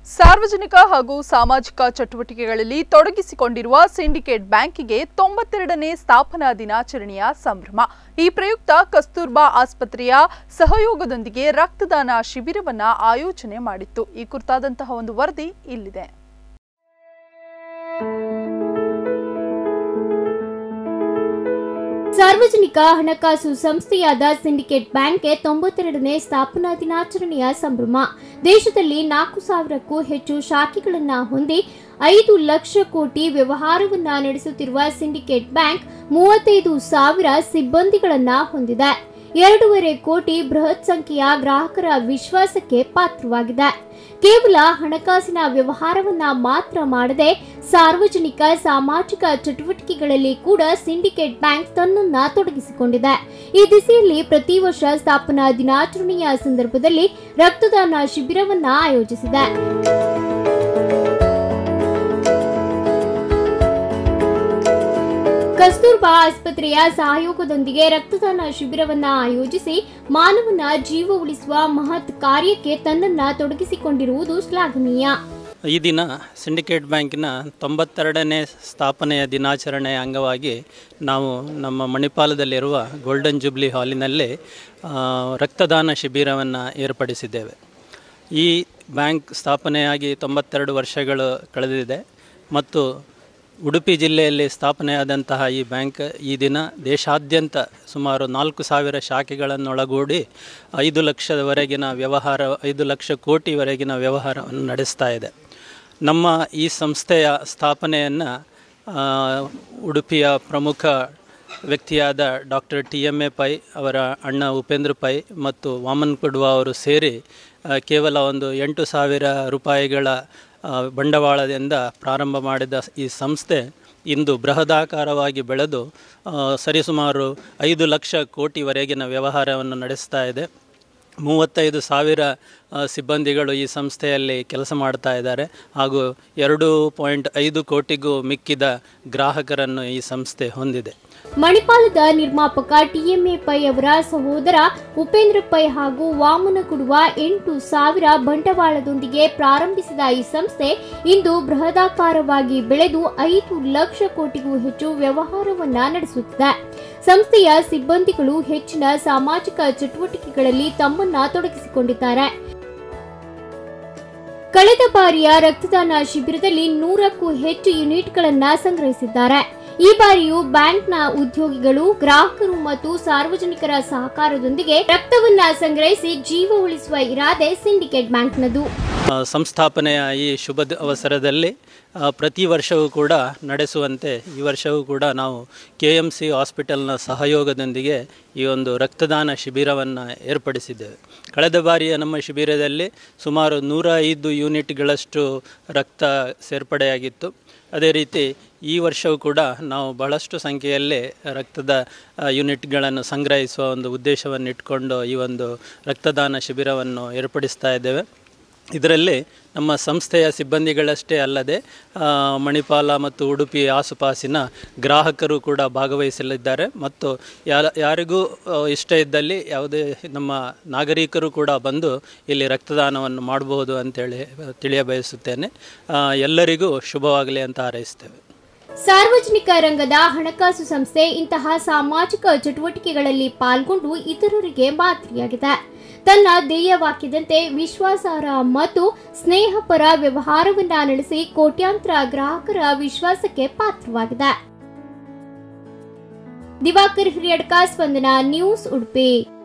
ಸಾರ್ವಜನಿಕ ಹಾಗೂ ಸಾಮಾಜಿಕ ಚಟುವಟಿಕೆಗಳಲ್ಲಿ ತೊಡಗಿಸಿಕೊಂಡಿರುವ ಸಿಂಡಿಕೇಟ್ ಬ್ಯಾಂಕಿಗೆ ತೊಂಬತ್ತೆರಡನೇ ಸ್ಥಾಪನಾ ದಿನಾಚರಣೆಯ ಸಂಭ್ರಮ ಈ ಪ್ರಯುಕ್ತ ಕಸ್ತೂರ್ಬಾ ಆಸ್ಪತ್ರೆಯ ಸಹಯೋಗದೊಂದಿಗೆ ರಕ್ತದಾನ ಶಿಬಿರವನ್ನ ಆಯೋಜನೆ ಮಾಡಿತ್ತು ಈ ಕುರಿತಾದಂತಹ ಒಂದು ವರದಿ ಇಲ್ಲಿದೆ ಸಾರ್ವಜನಿಕ ಹಣಕಾಸು ಸಂಸ್ಥೆಯಾದ ಸಿಂಡಿಕೇಟ್ ಬ್ಯಾಂಕ್ಗೆ ತೊಂಬತ್ತೆರಡನೇ ಸ್ಥಾಪನಾ ದಿನಾಚರಣೆಯ ಸಂಭ್ರಮ ದೇಶದಲ್ಲಿ ನಾಲ್ಕು ಸಾವಿರಕ್ಕೂ ಹೆಚ್ಚು ಶಾಖೆಗಳನ್ನ ಹೊಂದಿ ಐದು ಲಕ್ಷ ಕೋಟಿ ವ್ಯವಹಾರವನ್ನ ನಡೆಸುತ್ತಿರುವ ಸಿಂಡಿಕೇಟ್ ಬ್ಯಾಂಕ್ ಮೂವತ್ತೈದು ಸಾವಿರ ಸಿಬ್ಬಂದಿಗಳನ್ನ ಹೊಂದಿದೆ ಎರಡೂವರೆ ಕೋಟಿ ಬೃಹತ್ ಸಂಖ್ಯೆಯ ಗ್ರಾಹಕರ ವಿಶ್ವಾಸಕ್ಕೆ ಪಾತ್ರವಾಗಿದೆ ಕೇವಲ ಹಣಕಾಸಿನ ವ್ಯವಹಾರವನ್ನ ಮಾತ್ರ ಮಾಡದೆ ಸಾರ್ವಜನಿಕ ಸಾಮಾಜಿಕ ಚಟುವಟಿಕೆಗಳಲ್ಲಿ ಕೂಡ ಸಿಂಡಿಕೇಟ್ ಬ್ಯಾಂಕ್ ತನ್ನನ್ನ ತೊಡಗಿಸಿಕೊಂಡಿದೆ ಈ ದಿಸೆಯಲ್ಲಿ ಪ್ರತಿ ವರ್ಷ ಸ್ಥಾಪನಾ ದಿನಾಚರಣೆಯ ಸಂದರ್ಭದಲ್ಲಿ ರಕ್ತದಾನ ಶಿಬಿರವನ್ನ ಆಯೋಜಿಸಿದೆ ಕಸ್ತೂರ್ಬಾ ಆಸ್ಪತ್ರೆಯ ಸಹಯೋಗದೊಂದಿಗೆ ರಕ್ತದಾನ ಶಿಬಿರವನ್ನ ಆಯೋಜಿಸಿ ಮಾನವನ ಜೀವ ಉಳಿಸುವ ಮಹತ್ ಕಾರ್ಯಕ್ಕೆ ತನ್ನನ್ನ ತೊಡಗಿಸಿಕೊಂಡಿರುವುದು ಶ್ಲಾಘನೀಯ ಈ ದಿನ ಸಿಂಡಿಕೇಟ್ ಬ್ಯಾಂಕಿನ ತೊಂಬತ್ತೆರಡನೇ ಸ್ಥಾಪನೆಯ ದಿನಾಚರಣೆಯ ಅಂಗವಾಗಿ ನಾವು ನಮ್ಮ ಮಣಿಪಾಲದಲ್ಲಿರುವ ಗೋಲ್ಡನ್ ಜೂಬ್ಲಿ ಹಾಲಿನಲ್ಲಿ ಆ, ರಕ್ತದಾನ ಶಿಬಿರವನ್ನು ಏರ್ಪಡಿಸಿದ್ದೇವೆ ಈ ಬ್ಯಾಂಕ್ ಸ್ಥಾಪನೆಯಾಗಿ ತೊಂಬತ್ತೆರಡು ವರ್ಷಗಳು ಕಳೆದಿದೆ ಮತ್ತು ಉಡುಪಿ ಜಿಲ್ಲೆಯಲ್ಲಿ ಸ್ಥಾಪನೆಯಾದಂತಹ ಈ ಬ್ಯಾಂಕ್ ಈ ದಿನ ದೇಶಾದ್ಯಂತ ಸುಮಾರು ನಾಲ್ಕು ಸಾವಿರ ಶಾಖೆಗಳನ್ನೊಳಗೂಡಿ ಐದು ಲಕ್ಷದವರೆಗಿನ ವ್ಯವಹಾರ ಐದು ಲಕ್ಷ ಕೋಟಿವರೆಗಿನ ವ್ಯವಹಾರವನ್ನು ನಡೆಸ್ತಾ ಇದೆ ನಮ್ಮ ಈ ಸಂಸ್ಥೆಯ ಸ್ಥಾಪನೆಯನ್ನು ಉಡುಪಿಯ ಪ್ರಮುಖ ವ್ಯಕ್ತಿಯಾದ doctor T M A Pai ಅವರ ಅಣ್ಣ ಉಪೇಂದ್ರ ಪೈ ಮತ್ತು ವಾಮನ್ ಕುಡ್ವಾ ಅವರು ಸೇರಿ ಆ, ಕೇವಲ ಒಂದು ಎಂಟು ಸಾವಿರ ರೂಪಾಯಿಗಳ ಆ, ಬಂಡವಾಳದಿಂದ ಪ್ರಾರಂಭ ಮಾಡಿದ ಈ ಸಂಸ್ಥೆ ಇಂದು ಬೃಹದಾಕಾರವಾಗಿ ಬೆಳೆದು ಆ, ಸರಿಸುಮಾರು ಐದು ಲಕ್ಷ ಕೋಟಿವರೆಗಿನ ವ್ಯವಹಾರವನ್ನು ನಡೆಸ್ತಾ ಇದೆ ಮೂವತ್ತೈದು ಸಾವಿರ ಆ, ಸಿಬ್ಬಂದಿಗಳು ಈ ಸಂಸ್ಥೆಯಲ್ಲಿ ಕೆಲಸ ಮಾಡ್ತಾ ಇದ್ದಾರೆ ಹಾಗೂ ಎರಡು ಪಾಯಿಂಟ್ ಐದು ಕೋಟಿಗೂ ಮಿಕ್ಕಿದ ಗ್ರಾಹಕರನ್ನು ಈ ಸಂಸ್ಥೆ ಹೊಂದಿದೆ ಮಣಿಪಾಲದ ನಿರ್ಮಾಪಕ ಟಿಎಂಎ ಪೈ ಅವರ ಸಹೋದರ ಉಪೇಂದ್ರ ಪೈ ಹಾಗೂ ವಾಮನ ಕೊಡುವ ಎಂಟು ಸಾವಿರ ಬಂಡವಾಳದೊಂದಿಗೆ ಪ್ರಾರಂಭಿಸಿದ ಈ ಸಂಸ್ಥೆ ಇಂದು ಬೃಹದಾಕಾರವಾಗಿ ಬೆಳೆದು ಐದು ಲಕ್ಷ ಕೋಟಿಗೂ ಹೆಚ್ಚು ವ್ಯವಹಾರವನ್ನ ನಡೆಸುತ್ತಿದೆ ಸಂಸ್ಥೆಯ ಸಿಬ್ಬಂದಿಗಳು ಹೆಚ್ಚಿನ ಸಾಮಾಜಿಕ ಚಟುವಟಿಕೆಗಳಲ್ಲಿ ತಮ್ಮನ್ನ ತೊಡಗಿಸಿಕೊಂಡಿದ್ದಾರೆ ಕಳೆದ ಬಾರಿಯ ರಕ್ತದಾನ ಶಿಬಿರದಲ್ಲಿ ನೂರಕ್ಕೂ ಹೆಚ್ಚು ಯೂನಿಟ್ಗಳನ್ನ ಸಂಗ್ರಹಿಸಿದ್ದಾರೆ ಈ ಬಾರಿಯೂ ಬ್ಯಾಂಕ್ನ ಉದ್ಯೋಗಿಗಳು ಗ್ರಾಹಕರು ಮತ್ತು ಸಾರ್ವಜನಿಕರ ಸಹಕಾರದೊಂದಿಗೆ ರಕ್ತವನ್ನ ಸಂಗ್ರಹಿಸಿ ಜೀವ ಉಳಿಸುವ ಇರಾದೆ ಸಿಂಡಿಕೇಟ್ ಬ್ಯಾಂಕ್ನದು ಆ, ಸಂಸ್ಥಾಪನೆಯ ಈ ಶುಭ ದ- ಅವಸರದಲ್ಲಿ ಆ, ಪ್ರತಿ ವರ್ಷವೂ ಕೂಡ ನಡೆಸುವಂತೆ ಈ ವರ್ಷವೂ ಕೂಡ ನಾವು ಕೆ ಎಮ್ ಸಿ ಹಾಸ್ಪಿಟಲ್ನ ಸಹಯೋಗದೊಂದಿಗೆ ಈ ಒಂದು ರಕ್ತದಾನ ಶಿಬಿರವನ್ನು ಏರ್ಪಡಿಸಿದ್ದೇವೆ ಕಳೆದ ಬಾರಿಯ ನಮ್ಮ ಶಿಬಿರದಲ್ಲಿ ಸುಮಾರು ನೂರ ಐದು ಯೂನಿಟ್ಗಳಷ್ಟು ರಕ್ತ ಸೇರ್ಪಡೆಯಾಗಿತ್ತು ಅದೇ ರೀತಿ ಈ ವರ್ಷವೂ ಕೂಡ ನಾವು ಬಹಳಷ್ಟು ಸಂಖ್ಯೆಯಲ್ಲಿ ರಕ್ತದ ಆ, ಯೂನಿಟ್ಗಳನ್ನು ಸಂಗ್ರಹಿಸುವ ಒಂದು ಉದ್ದೇಶವನ್ನು ಇಟ್ಕೊಂಡು ಈ ಒಂದು ರಕ್ತದಾನ ಶಿಬಿರವನ್ನು ಏರ್ಪಡಿಸ್ತಾ ಇದ್ದೇವೆ ಇದರಲ್ಲಿ ನಮ್ಮ ಸಂಸ್ಥೆಯ ಸಿಬ್ಬಂದಿಗಳಷ್ಟೇ ಅಲ್ಲದೆ ಆ, ಮಣಿಪಾಲ ಮತ್ತು ಉಡುಪಿ ಆಸುಪಾಸಿನ ಗ್ರಾಹಕರು ಕೂಡ ಭಾಗವಹಿಸಲಿದ್ದಾರೆ ಮತ್ತು ಯಾರ ಯಾರಿಗೂ ಆ, ಇಷ್ಟ ಇದ್ದಲ್ಲಿ ಯಾವುದೇ ನಮ್ಮ ನಾಗರಿಕರು ಕೂಡ ಬಂದು ಇಲ್ಲಿ ರಕ್ತದಾನವನ್ನು ಮಾಡಬಹುದು ಅಂತೇಳಿ ತಿಳಿಯ ಬಯಸುತ್ತೇನೆ ಆ, ಎಲ್ಲರಿಗೂ ಶುಭವಾಗಲಿ ಅಂತ ಹಾರೈಸ್ತೇವೆ ಸಾರ್ವಜನಿಕ ರಂಗದ ಹಣಕಾಸು ಸಂಸ್ಥೆ ಇಂತಹ ಸಾಮಾಜಿಕ ಚಟುವಟಿಕೆಗಳಲ್ಲಿ ಪಾಲ್ಗೊಂಡು ಇತರರಿಗೆ ಮಾದರಿಯಾಗಿದೆ ತನ್ನ ಧ್ಯೇಯ ವಾಕ್ಯದಂತೆ ವಿಶ್ವಾಸಾರ್ಹ ಮತ್ತು ಸ್ನೇಹಪರ ವ್ಯವಹಾರವನ್ನ ನಡೆಸಿ ಕೋಟ್ಯಾಂತರ ಗ್ರಾಹಕರ ವಿಶ್ವಾಸಕ್ಕೆ ಪಾತ್ರವಾಗಿದೆ ದಿವಾಕರ್ ಹಿರಿಯಡ್ಕ ಸ್ಪಂದನ ನ್ಯೂಸ್ ಉಡುಪಿ